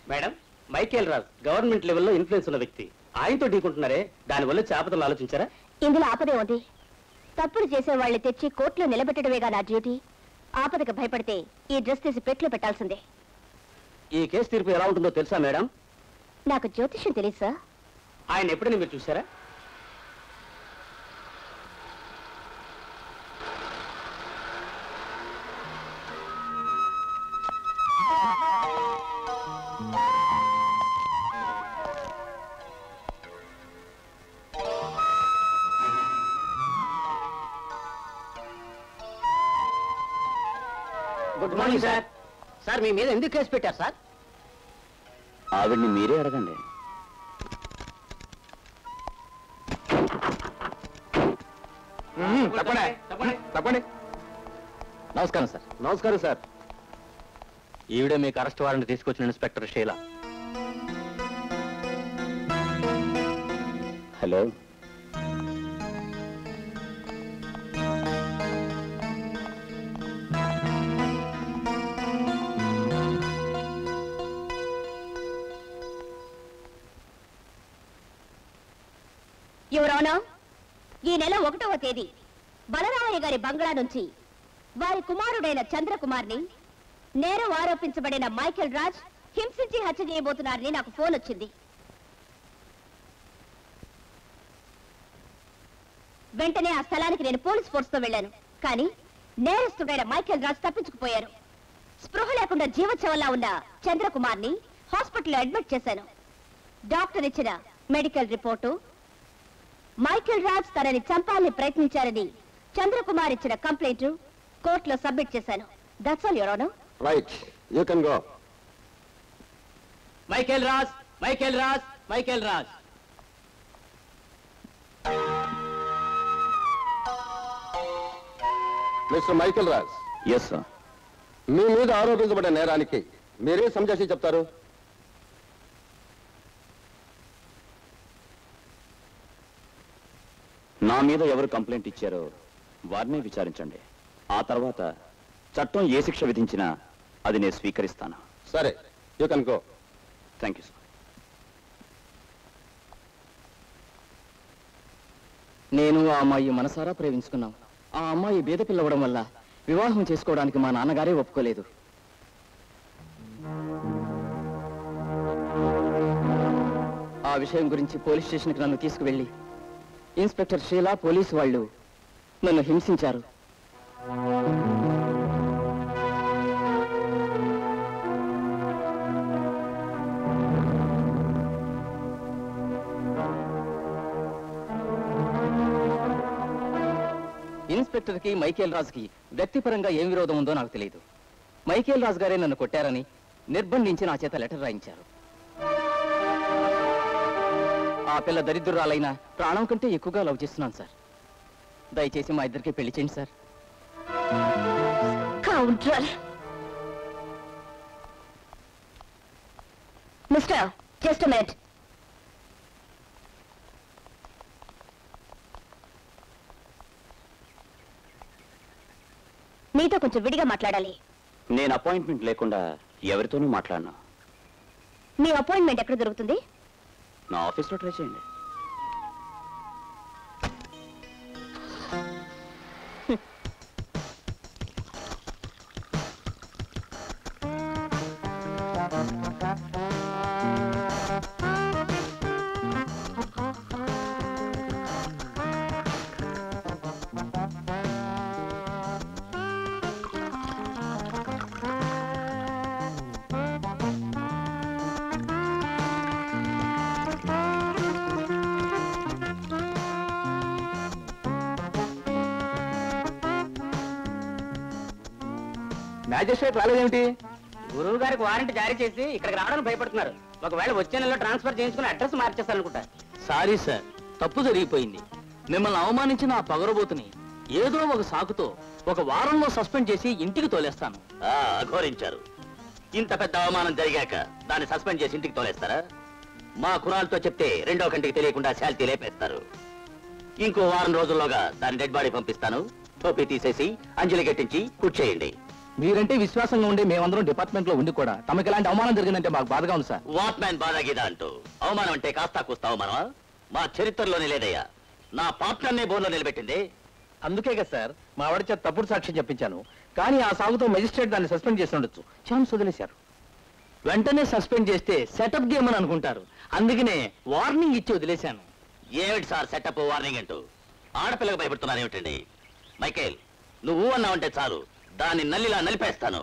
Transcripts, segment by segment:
Madam Michael Raj government లెవెల్లో influence ఉన్న వ్యక్తి ఆయనతో ఢీకుంటున్నారే దానివల్ల చేపతలు ఆలోచించారా ఇందులో ఆపదే ఉంది తప్పులు చేసే వాళ్ళని తెచ్చి కోర్టులో నిలబెట్టడమేగా నా డ్యూటీ ఆపదకు భయపడితే ఈ డ్రెస్ తీసి పెట్లో పెట్టాల్సిందే ఈ కేసు తీర్పు ఎలా ఉంటుందో తెలుసా మేడం నాకు జ్యోతిష్యం తెలియదు సార్ ఆయన ఎప్పుడైనా మీరు చూసారా గుడ్ మార్నింగ్ సార్ సార్ మీ మీద ఎందుకు కేసు పెట్టారు సార్ ఆవిడ్ని మీరే అడగండి తప్పండి తప్పండి నమస్కారం సార్ నమస్కారం సార్ ఈవిడే మీకు అరెస్ట్ వారెంట్ తీసుకొచ్చిన ఇన్స్పెక్టర్ షీలా హలో యువరానా ఈ నెల ఒకటవ తేదీ బలరామయ్య గారి బంగ్లా నుంచి వారి కుమారుడైన చంద్రకుమార్ని నేరం ఆరోపించబడిన మైకేల్ రాజ్ హింసించి హత్య చేయబోతున్నారని నాకు ఫోన్ వచ్చింది వెంటనే ఆ స్థలానికి నేను పోలీస్ ఫోర్స్ తో వెళ్ళాను కానీ నేరస్తుడైన మైకేల్ రాజ్ తప్పించుకుపోయారు స్పృహ లేకుండా జీవోత్సవంలా ఉన్న చంద్రకుమార్ని హాస్పిటల్లో అడ్మిట్ చేశాను డాక్టర్ ఇచ్చిన మెడికల్ రిపోర్టు మైకేల్ రాజ్ తనని చంపాలని ప్రయత్నించారని చంద్రకుమార్ ఇచ్చిన కంప్లైంట్ కోర్టులో సబ్మిట్ చేశాను that's all your right you can go Michael Raj Michael Raj Michael Raj mister Michael Raj yes sir మీ మీద ఆరోపించబడే నేరానికి మీరే సంజాషి చెప్తారు నా మీద ఎవరు కంప్లైంట్ ఇచ్చారో వారినే విచారించండి ఆ తర్వాత చట్టం ఏ శిక్ష విధించినా అది నేను స్వీకరిస్తాను సరే you can go thank you sir నేను ఆ అమ్మాయి మనసారా ప్రేమించుకున్నాం ఆ అమ్మాయి బీద పిల్లవడం వల్ల వివాహం చేసుకోవడానికి మా నాన్నగారే ఒప్పుకోలేదు ఆ విషయం గురించి పోలీస్ స్టేషన్కి నన్ను తీసుకువెళ్ళి ఇన్స్పెక్టర్ షీలా పోలీసు వాళ్ళు నన్ను హింసించారు ఇన్స్పెక్టర్ కి మైకేల్ రాజుకి వ్యక్తిపరంగా ఏం విరోధం ఉందో నాకు తెలియదు మైకేల్ రాజు గారే నన్ను కొట్టారని నిర్బంధించి నా చేత లెటర్ రాయించారు ఆ పిల్ల దరిద్రురాలైన ప్రాణం కంటే ఎక్కువగా లవ్ చేస్తున్నాను సార్ దయచేసి మా ఇద్దరికి పెళ్లి చేయండి sir counter mister just minute మీతో కొంచెం విడిగా మాట్లాడాలి నేను అపాయింట్మెంట్ లేకుండా ఎవరితోనూ మాట్లాడను మీ అపాయింట్మెంట్ ఎక్కడ దొరుకుతుంది నా ఆఫీస్లో ట్రై చేయండి మ్యాజిస్ట్రేట్ రాలేదేమిటి గురువు గారికి వారెంట్ జారీ చేసి ఇక్కడికి రావడానికి భయపడుతున్నారు ఒకవేళ వచ్చే నెలలో ట్రాన్స్ఫర్ చేయించుకుని అడ్రస్ మార్చేస్తారనుకుంటా సారీ సార్ తప్పు జరిగిపోయింది మిమ్మల్ని అవమానించిన ఆ పగరబోతుని ఏదో ఒక సాకుతో ఒక వారంలో సస్పెండ్ చేసి ఇంటికి తోలేస్తాను అఘోరించారు ఇంత పెద్ద అవమానం జరిగాక దాన్ని సస్పెండ్ చేసి ఇంటికి తోలేస్తారా మా కురాలతో చెప్తే రెండో కంటికి తెలియకుండా శాల్తీ లేపేస్తారు ఇంకో వారం రోజుల్లోగా దాని డెడ్ బాడీ పంపిస్తాను టోపీ తీసేసి అంజలి గట్టించి కూర్చేయండి మీరంటే విశ్వాసంగా ఉండే మేమందరం డిపార్ట్మెంట్ లో ఉండి కూడా తమకి ఇలాంటి అవమానం జరిగిందంటే మాకు బాధగా ఉంది సార్ వాట్ మ్యాన్ బాధ గీద అంటూ అవమానం అంటే కాస్తా కూస్తా అవమానమా మా చరిత్రలోనే లేదయ్యా నా పాత్రనే బోన్లో నిలబెట్టింది అందుకే కదా సార్ మా ఆవిడ చేత తప్పుడు సాక్ష్యం చెప్పించాను కానీ ఆ సాగుతో మెజిస్ట్రేట్ దాన్ని సస్పెండ్ చేసి ఉండొచ్చు ఛాన్స్ వదిలేశారు వెంటనే సస్పెండ్ చేస్తే సెటప్ గేమ్ అని అనుకుంటారు అందుకనే వార్నింగ్ ఇచ్చి వదిలేశాను ఏమిటి సార్ సెటప్ వార్నింగ్ అంటూ ఆడపిల్లకి భయపడుతున్నారు ఏమిటండి మైకేల్ నువ్వు అన్నావంటే చాలు దాన్ని నల్లిలా నలిపేస్తాను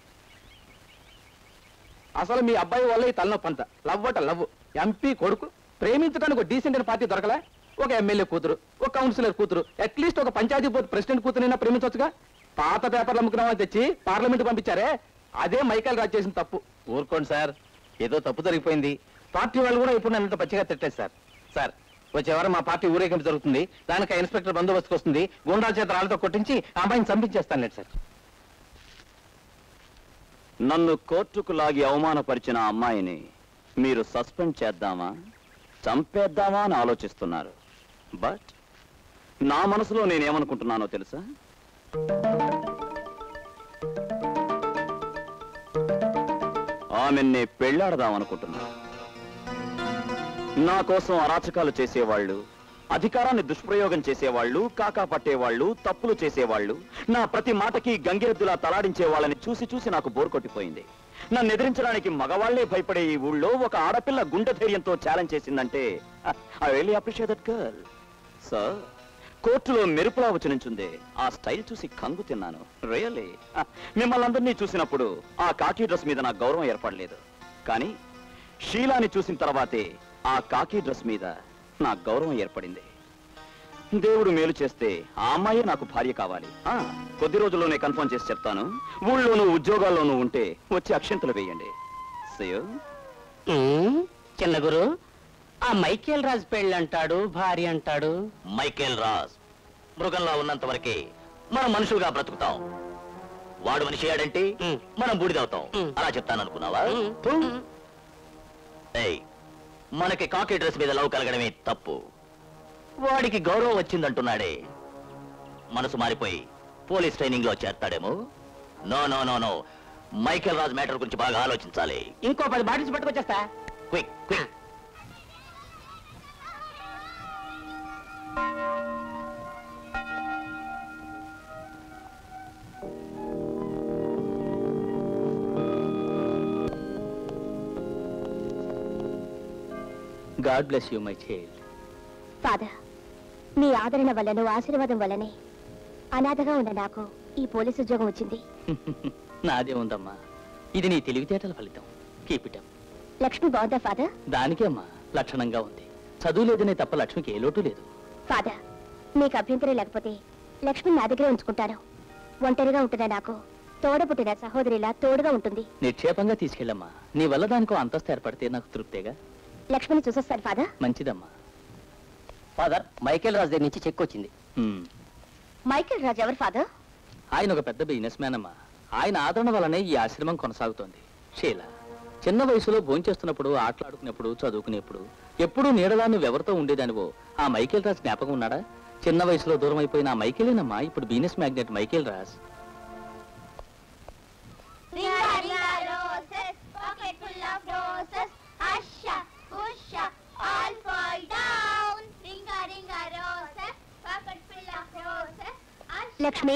అసలు మీ అబ్బాయి వల్ల ఈ తలనొప్పి అంత లవ్ అట లవ్ ఎంపీ కొడుకు ప్రేమించడానికి ఒక డీసెంట్ అయిన పార్టీ దొరకలే ఒక ఎమ్మెల్యే కూతురు ఒక కౌన్సిలర్ కూతురు అట్లీస్ట్ ఒక పంచాయతీ బోర్డు ప్రెసిడెంట్ కూతురైనా ప్రేమించవచ్చుగా పాత పేపర్లు అమ్ముకున్నామని తెచ్చి పార్లమెంట్ పంపించారే అదే మైకేల్ రాజ్ చేసిన తప్పు ఊరుకోండి సార్ ఏదో తప్పు జరిగిపోయింది పార్టీ వాళ్ళు కూడా ఇప్పుడు నన్ను ఇంత పచ్చిగా తిట్టలేదు సార్ సార్ వచ్చే వారం మా పార్టీ ఊరేగింపు జరుగుతుంది దానికి ఆ ఇన్స్పెక్టర్ బందోబస్తుకు వస్తుంది గుండా చేత రాళ్ళతో కొట్టించి ఆ అమ్మాయిని చంపించేస్తాను సార్ నన్ను కోర్టుకు లాగి అవమానపరిచిన అమ్మాయిని మీరు సస్పెండ్ చేద్దామా చంపేద్దామా అని ఆలోచిస్తున్నారు బట్ నా మనసులో నేనేమనుకుంటున్నానో తెలుసా ఆమెన్నే పెళ్ళాడదాం అనుకుంటున్నా నా కోసం అరాచకాలు చేసేవాళ్ళు అధికారాన్ని దుష్ప్రయోగం చేసేవాళ్ళు కాకా పట్టేవాళ్ళు తప్పులు చేసేవాళ్ళు నా ప్రతి మాటకి గంగిరెద్దులా తలాడించే వాళ్ళని చూసి చూసి నాకు బోర్ కొట్టిపోయింది నన్ను ఎదిరించడానికి మగవాళ్లే భయపడే ఈ ఊళ్ళో ఒక ఆడపిల్ల గుండె ధైర్యంతో ఛాలెంజ్ చేసిందంటే I really appreciate that girl sir కోర్టులో మెరుపులా వచ్చి నుంచుంది ఆ స్టైల్ చూసి కంగు తిన్నాను రియలీ మిమ్మల్ని అందరినీ చూసినప్పుడు ఆ కాకి డ్రెస్ మీద నాకు గౌరవం ఏర్పడలేదు కానీ షీలాని చూసిన తర్వాతే ఆ కాకి డ్రెస్ మీద నాకు గౌరవం ఏర్పడింది దేవుడు మేలు చేస్తే ఆ అమ్మాయే నాకు భార్య కావాలి ఆ కొద్ది రోజుల్లోనే కన్ఫర్మ్ చేసి చెప్తాను ఊళ్ళోనూ ఉద్యోగాల్లోనూ ఉంటే వచ్చి అక్షంతలు వేయండి సయో ఉమ్, చిన్న గురు ఆ మైకేల్ రాజ్ పెళ్ళి అంటాడు భార్య అంటాడు మైకేల్ రాజ్ మృగంలా ఉన్నంత వరకే మనం మనుషులుగా బ్రతుకుతాం వాడు మనిషి అయ్యాడంటే మ్. మనం బూడిదవుతాం మ్. అలా చెప్తాను అనుకున్నావా మ్. ఏయ్ మనకి కాకి డ్రెస్ మీద లవ్ కలగడమే తప్పు వాడికి గౌరవం వచ్చిందంటున్నాడే మనసు మారిపోయి పోలీస్ ట్రైనింగ్ లో చేస్తాడేమో no no no no Michael Raj matter గురించి బాగా ఆలోచించాలి ఇంకో పది బాటిల్స్ పట్టుకొచ్చేస్తా quick quick God bless you my child father మీ ఆదరణ వల్లనూ ఆశీర్వాదం వల్లనే అనాథగా ఉన్న నాకు ఈ పోలీసు ఉద్యోగం వచ్చింది నాదే ఉందమ్మా ఇది నీ తెలివితేటల ఫలితం కీప్ ఇట్ లక్ష్మి బాగుందా ఫాదర్ దానికే అమ్మా లక్షణంగా ఉంది చదువు లేదనే తప్ప లక్ష్మికి ఏ లోటు లేదు ఫాదర్ మీకు అభ్యంతరం లేకపోతే లక్ష్మిని నా దగ్గరే ఉంచుకుంటాను ఒంటరిగా ఉంటున్న నాకు తోడ పుట్టిన సహోదరిలా తోడుగా ఉంటుంది నిక్షేపంగా తీసుకెళ్ళమ్మా నీ వల్ల దానికో అంతస్తు ఏర్పడితే నాకు తృప్తేగా లక్ష్మిని చూసొస్తాను ఫాదర్ మంచిదమ్మా ఫాదర్ మైకేల్ రాజ్ దగ్గర నుంచి చెక్ వచ్చింది హ్మ్. మైకేల్ రాజ్ ఎవరు ఫాదర్ ఆయన ఒక పెద్ద బిజినెస్ మ్యాన్ అమ్మా ఆయన ఆదరణ వల్లనే ఈ ఆశ్రమం కొనసాగుతోంది షీల చిన్న వయసులో భోంచేస్తున్నప్పుడు ఆటలాడుకునేప్పుడు చదువుకునేప్పుడు ఎప్పుడూ నీడలా నువ్వెవరితో ఉండేదానివో ఆ మైకేల్ రాజ్ జ్ఞాపకం ఉన్నాడా చిన్న వయసులో దూరం అయిపోయిన ఆ మైకేలేనమ్మా ఇప్పుడు business magnate Michael Raj Lakshmi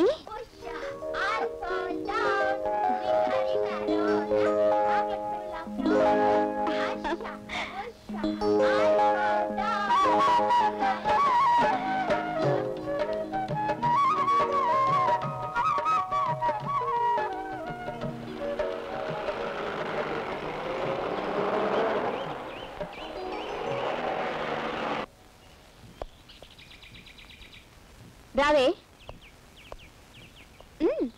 రావే మ్మ్.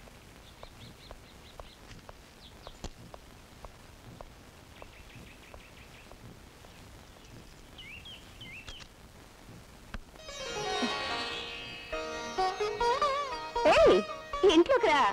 ఏయ్, ఇంట్లోకి రా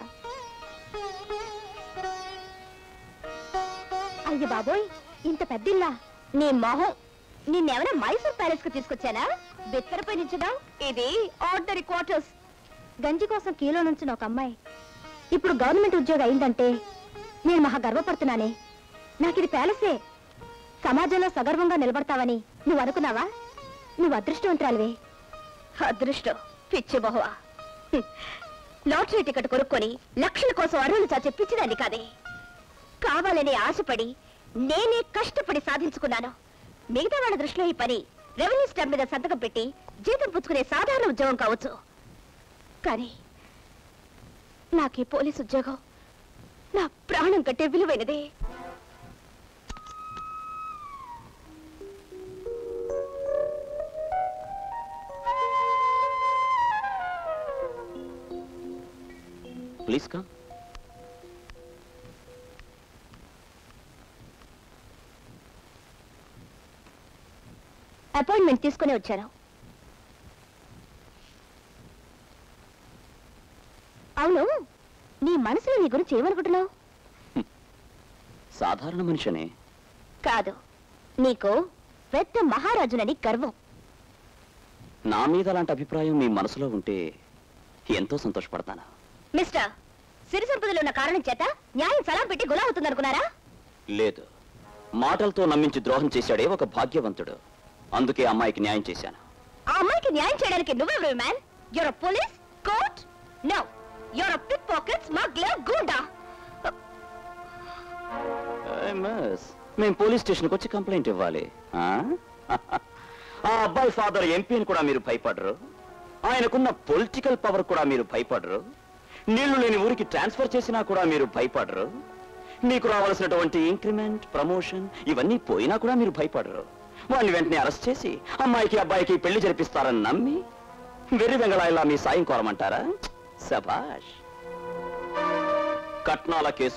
అయ్య బాబోయ్ ఇంత పెద్దిల్లా నీ మొహం నిన్నెవరైనా మైసూర్ ప్యాలెస్ కు తీసుకొచ్చానా బెత్తరపై నించుదాం ఇది ఆర్డరీ క్వార్టర్స్ గంజి కోసం కీలో నుంచి ఒక అమ్మాయి ఇప్పుడు గవర్నమెంట్ ఉద్యోగం అయిందంటే నేను మహా గర్వపడుతున్నానే నాకు ఇది ప్యాలెసే సమాజంలో సగర్వంగా నిలబడతావని నువ్వు అనుకున్నావా నువ్వు అదృష్టవంతురాలివే అదృష్టం పిచ్చి బహువా హ్మ్. లాటరీ టికెట్ కొనుక్కొని లక్షల కోసం అరువులు చాచే పిచ్చిదాన్ని కాదే కావాలని ఆశపడి నేనే కష్టపడి సాధించుకున్నాను మిగతా వాళ్ళ దృష్టిలో ఈ పని రెవెన్యూ స్టాంప్ మీద సంతకం పెట్టి జీతం పుచ్చుకునే సాధారణ ఉద్యోగం కావచ్చు కానీ నాకు ఈ పోలీస్ ఉద్యోగం నా ప్రాణం కంటే విలువైనదే ప్లీజ్ కా అపాయింట్మెంట్ తీసుకునే వచ్చాను అవును నీ మనసులో నీ గురించి ఏమనుకుంటున్నావు సాధారణ మనిషినే కాదు నీకు పెద్ద మహారాజునని గర్వం నా మీద అలాంటి అభిప్రాయం మీ మనసులో ఉంటే ఎంతో సంతోషపడతాను మిస్టర్ సిరి సంపదలు ఉన్న కారణం చేత న్యాయం సలాం పెట్టి గులా అవుతుందనుకున్నారా లేదు మాటలతో నమ్మించి ద్రోహం చేశాడే ఒక భాగ్యవంతుడు అందుకే అమ్మాయికి న్యాయం చేశాను ఆ అమ్మాయికి న్యాయం చేయడానికి నువ్వెవరు man your police court no your pick pocket smuggler goonda ఏయ్, మిస్, మేం పోలీస్ స్టేషన్కి వచ్చి కంప్లైంట్ ఇవ్వాలి ఆ? ఆ అబ్బాయి ఫాదర్ ఎంపీని కూడా మీరు భయపడరు ఆయనకున్న పొలిటికల్ పవర్ కూడా మీరు భయపడరు నీళ్లు లేని ఊరికి ట్రాన్స్ఫర్ చేసినా కూడా మీరు భయపడరు మీకు రావాల్సినటువంటి ఇంక్రిమెంట్ ప్రమోషన్ ఇవన్నీ పోయినా కూడా మీరు భయపడరు వాడిని వెంటనే అరెస్ట్ చేసి అమ్మాయికి అబ్బాయికి పెళ్లి జరిపిస్తారని నమ్మి వెర్రి వెంగళాయిలా మీ సాయం కోరమంటారా సభాష్ కట్నాల కేసు